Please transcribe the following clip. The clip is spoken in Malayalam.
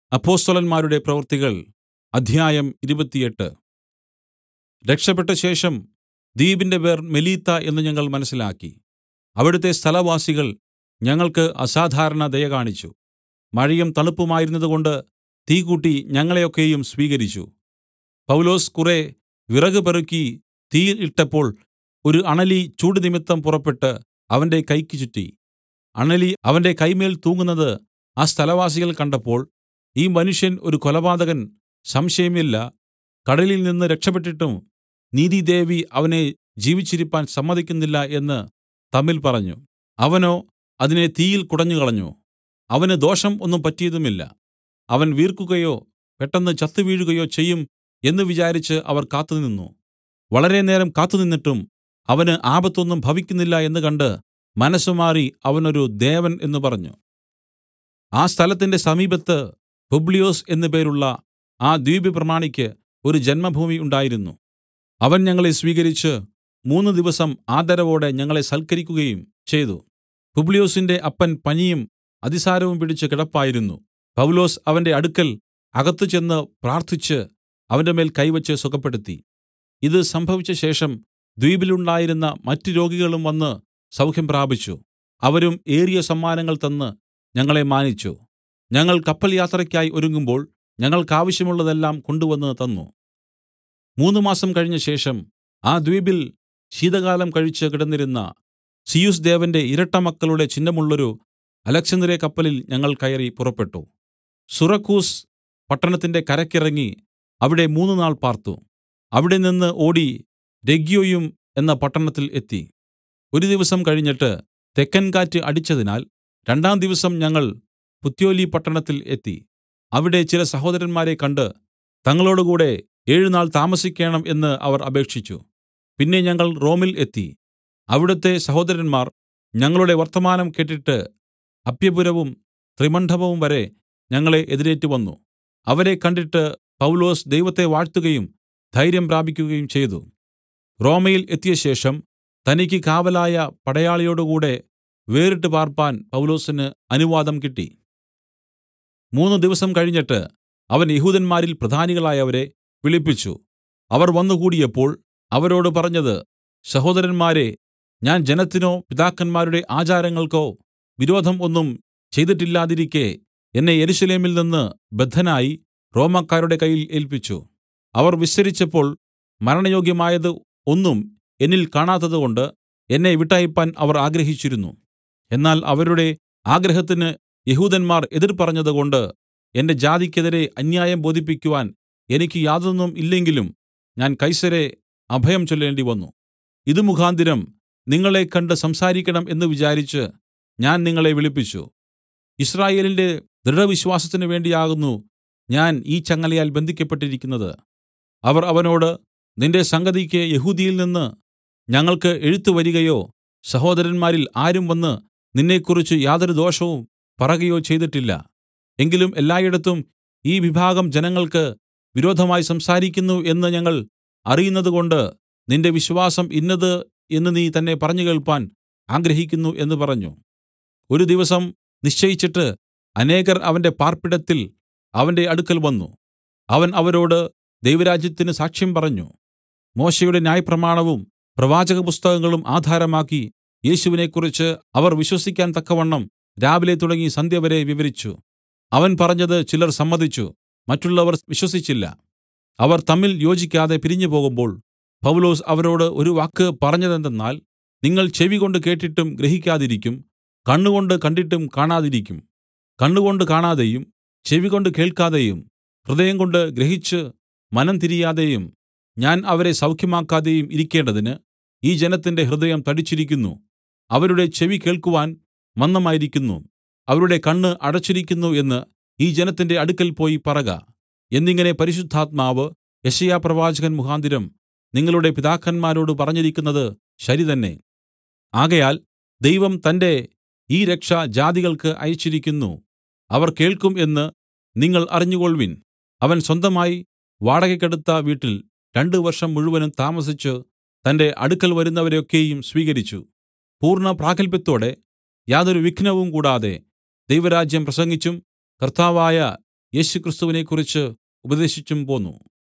അപ്പൊസ്തലന്മാരുടെ പ്രവൃത്തികൾ അധ്യായം ഇരുപത്തിയെട്ട് രക്ഷപെട്ടശേഷം ദ്വീപിന്റെ പേർ മെലീത്ത എന്ന് ഞങ്ങൾ മനസ്സിലാക്കി അവിടുത്തെ സ്ഥലവാസികൾ ഞങ്ങൾക്ക് അസാധാരണ ദയ കാണിച്ചു മഴയും തണുപ്പുമായിരുന്നതുകൊണ്ട് തീ കൂട്ടി ഞങ്ങളെ ഒക്കെയും സ്വീകരിച്ചു പൗലൊസ് കുറെ വിറക് പെറുക്കി തീയിൽ ഇട്ടപ്പോൾ ഒരു അണലി ചൂട് നിമിത്തം പുറപ്പെട്ട് അവന്റെ കൈക്ക് ചുറ്റി അണലി അവന്റെ കൈമേൽ തൂങ്ങുന്നത് ആ സ്ഥലവാസികൾ കണ്ടപ്പോൾ ഈ മനുഷ്യൻ ഒരു കൊലപാതകൻ സംശയമില്ല കടലിൽ നിന്ന് രക്ഷപെട്ടിട്ടും നീതിദേവി അവനെ ജീവിച്ചിരിപ്പാൻ സമ്മതിക്കുന്നില്ല എന്ന് തമ്മിൽ പറഞ്ഞു അവനോ അതിനെ തീയിൽ കുടഞ്ഞുകളഞ്ഞു അവന് ദോഷം ഒന്നും പറ്റിയതുമില്ല അവൻ വീർക്കുകയോ പെട്ടെന്ന് ചത്തുവീഴുകയോ ചെയ്യും എന്ന് വിചാരിച്ച് അവർ കാത്തുനിന്നു വളരെ നേരം കാത്തുനിന്നിട്ടും അവന് ആപത്തൊന്നും ഭവിക്കുന്നില്ല എന്ന് കണ്ട് മനസ്സുമാറി അവൻ ഒരു ദേവൻ എന്ന് പറഞ്ഞു ആ സ്ഥലത്തിന്റെ സമീപത്ത് പുബ്ലിയൊസ് എന്നു പേരുള്ള ആ ദ്വീപ് പ്രമാണിക്ക് ഒരു ജന്മഭൂമി ഉണ്ടായിരുന്നു അവൻ ഞങ്ങളെ സ്വീകരിച്ച് മൂന്ന് ദിവസം ആദരവോടെ ഞങ്ങളെ സൽക്കരിക്കുകയും ചെയ്തു പുബ്ലിയൊസിന്റെ അപ്പൻ പനിയും അതിസാരവും പിടിച്ച് കിടപ്പായിരുന്നു പൗലൊസ് അവന്റെ അടുക്കൽ അകത്ത് ചെന്ന് പ്രാർത്ഥിച്ച് അവന്റെ മേൽ കൈവച്ച് സുഖപ്പെടുത്തി ഇത് സംഭവിച്ചശേഷം ദ്വീപിലുണ്ടായിരുന്ന മറ്റ് രോഗികളും വന്ന് സൗഖ്യം പ്രാപിച്ചു അവരും ഏറിയ സമ്മാനങ്ങൾ തന്ന് ഞങ്ങളെ മാനിച്ചു ഞങ്ങൾ കപ്പൽ യാത്രയ്ക്കായി ഒരുങ്ങുമ്പോൾ ഞങ്ങൾക്കാവശ്യമുള്ളതെല്ലാം കൊണ്ടുവന്ന് തന്നു മൂന്ന് മാസം കഴിഞ്ഞശേഷം ആ ദ്വീപിൽ ശീതകാലം കഴിച്ച് കിടന്നിരുന്ന സിയുസ് ദേവന്റെ ഇരട്ട മക്കളുടെ ചിഹ്നമുള്ളൊരു അലെക്സന്ത്രിയ കപ്പലിൽ ഞങ്ങൾ കയറി പുറപ്പെട്ടു സുറക്കൂസ് പട്ടണത്തിന്റെ കരയ്ക്കിറങ്ങി അവിടെ മൂന്നുനാൾ പാർത്തു അവിടെ നിന്ന് ഓടി രഗ്യോയും എന്ന പട്ടണത്തിൽ എത്തി ഒരു ദിവസം കഴിഞ്ഞിട്ട് തെക്കൻ കാറ്റ് അടിച്ചതിനാൽ രണ്ടാം ദിവസം ഞങ്ങൾ പുത്യോലി പട്ടണത്തിൽ എത്തി അവിടെ ചില സഹോദരന്മാരെ കണ്ട് തങ്ങളോടുകൂടെ ഏഴുനാൾ താമസിക്കേണം എന്ന് അവർ അപേക്ഷിച്ചു പിന്നെ ഞങ്ങൾ റോമിൽ എത്തി അവിടുത്തെ സഹോദരന്മാർ ഞങ്ങളുടെ വർത്തമാനം കേട്ടിട്ട് അപ്യപുരവും ത്രിമണ്ഡപവും വരെ ഞങ്ങളെ എതിരേറ്റ് വന്നു അവരെ കണ്ടിട്ട് പൗലൊസ് ദൈവത്തെ വാഴ്ത്തുകയും ധൈര്യം പ്രാപിക്കുകയും ചെയ്തു റോമയിൽ എത്തിയശേഷം തനിക്ക് കാവലായ പടയാളിയോടുകൂടെ വേറിട്ട് പാർപ്പാൻ പൗലൊസിന് അനുവാദം കിട്ടി മൂന്ന് ദിവസം കഴിഞ്ഞിട്ട് അവൻ യഹൂദന്മാരിൽ പ്രധാനികളായവരെ വിളിപ്പിച്ചു അവർ വന്നുകൂടിയപ്പോൾ അവരോട് പറഞ്ഞത് സഹോദരന്മാരെ ഞാൻ ജനത്തിനോ പിതാക്കന്മാരുടെ ആചാരങ്ങൾക്കോ വിരോധം ഒന്നും ചെയ്തിട്ടില്ലാതിരിക്കെ എന്നെ യെരൂശലേമിൽ നിന്ന് ബദ്ധനായി റോമാക്കാരുടെ കയ്യിൽ ഏൽപ്പിച്ചു അവർ വിസ്തരിച്ചപ്പോൾ മരണയോഗ്യമായത് ഒന്നും എന്നിൽ കാണാത്തതുകൊണ്ട് എന്നെ വിട്ടയപ്പാൻ അവർ ആഗ്രഹിച്ചിരുന്നു എന്നാൽ അവരുടെ ആഗ്രഹത്തിന് യഹൂദന്മാർ എതിർ പറഞ്ഞതുകൊണ്ട് എന്റെ ജാതിക്കെതിരെ അന്യായം ബോധിപ്പിക്കുവാൻ എനിക്ക് യാതൊന്നും ഇല്ലെങ്കിലും ഞാൻ കൈസരെ അഭയം ചൊല്ലേണ്ടി വന്നു ഇത് മുഖാന്തരം നിങ്ങളെ കണ്ട് സംസാരിക്കണം എന്ന് വിചാരിച്ച് ഞാൻ നിങ്ങളെ വിളിപ്പിച്ചു ഇസ്രായേലിന്റെ ദൃഢവിശ്വാസത്തിന് വേണ്ടിയാകുന്നു ഞാൻ ഈ ചങ്ങലയാൽ ബന്ധിക്കപ്പെട്ടിരിക്കുന്നത് അവർ അവനോട് നിന്റെ സംഗതിക്ക് യഹൂദിയിൽ നിന്ന് ഞങ്ങൾക്ക് എഴുത്ത് വരികയോ സഹോദരന്മാരിൽ ആരും വന്ന് നിന്നെക്കുറിച്ച് യാതൊരു ദോഷവും പറകയോ ചെയ്തിട്ടില്ല എങ്കിലും എല്ലായിടത്തും ഈ വിഭാഗം ജനങ്ങൾക്ക് വിരോധമായി സംസാരിക്കുന്നു എന്ന് ഞങ്ങൾ അറിയുന്നതുകൊണ്ട് നിന്റെ വിശ്വാസം ഇന്നത് എന്ന് നീ തന്നെ പറഞ്ഞു കേൾപ്പാൻ ആഗ്രഹിക്കുന്നു എന്ന് പറഞ്ഞു ഒരു ദിവസം നിശ്ചയിച്ചിട്ട് അനേകർ അവന്റെ പാർപ്പിടത്തിൽ അവന്റെ അടുക്കൽ വന്നു അവൻ അവരോട് ദൈവരാജ്യത്തിന് സാക്ഷ്യം പറഞ്ഞു മോശയുടെ ന്യായപ്രമാണവും പ്രവാചക പുസ്തകങ്ങളും ആധാരമാക്കി യേശുവിനെക്കുറിച്ച് അവർ വിശ്വസിക്കാൻ തക്കവണ്ണം രാവിലെ തുടങ്ങി സന്ധ്യവരെ വിവരിച്ചു അവൻ പറഞ്ഞത് ചിലർ സമ്മതിച്ചു മറ്റുള്ളവർ വിശ്വസിച്ചില്ല അവർ തമ്മിൽ യോജിക്കാതെ പിരിഞ്ഞു പോകുമ്പോൾ പൗലോസ് അവരോട് ഒരു വാക്ക് പറഞ്ഞതെന്തെന്നാൽ നിങ്ങൾ ചെവികൊണ്ട് കേട്ടിട്ടും ഗ്രഹിക്കാതിരിക്കും കണ്ണുകൊണ്ട് കണ്ടിട്ടും കാണാതിരിക്കും കണ്ണുകൊണ്ട് കാണാതെയും ചെവികൊണ്ട് കേൾക്കാതെയും ഹൃദയം കൊണ്ട് ഗ്രഹിച്ച് മനം തിരിയാതെയും ഞാൻ അവരെ സൗഖ്യമാക്കാതെയും ഇരിക്കേണ്ടതിന് ഈ ജനത്തിന്റെ ഹൃദയം തടിച്ചിരിക്കുന്നു അവരുടെ ചെവി കേൾക്കുവാൻ മന്ദമായിരിക്കുന്നു അവരുടെ കണ്ണ് അടച്ചിരിക്കുന്നു എന്ന് ഈ ജനത്തിന്റെ അടുക്കൽ പോയി പറക എന്നിങ്ങനെ പരിശുദ്ധാത്മാവ് യെശയ്യാപ്രവാചകൻ മുഖാന്തരം നിങ്ങളുടെ പിതാക്കന്മാരോട് പറഞ്ഞിരിക്കുന്നത് ശരി തന്നെ ആകയാൽ ദൈവം തന്റെ ഈ രക്ഷ ജാതികൾക്ക് അയച്ചിരിക്കുന്നു അവർ കേൾക്കും എന്ന് നിങ്ങൾ അറിഞ്ഞുകൊൾവിൻ അവൻ സ്വന്തമായി വാടകയ്ക്കെടുത്ത വീട്ടിൽ രണ്ടു വർഷം മുഴുവനും താമസിച്ച് തന്റെ അടുക്കൽ വരുന്നവരെയൊക്കെയും സ്വീകരിച്ചു പൂർണ്ണ പ്രാഗൽഭ്യത്തോടെ യാതൊരു വിഘ്നവും കൂടാതെ ദൈവരാജ്യം പ്രസംഗിച്ചും കർത്താവായ യേശുക്രിസ്തുവിനെക്കുറിച്ച് ഉപദേശിച്ചും പോന്നു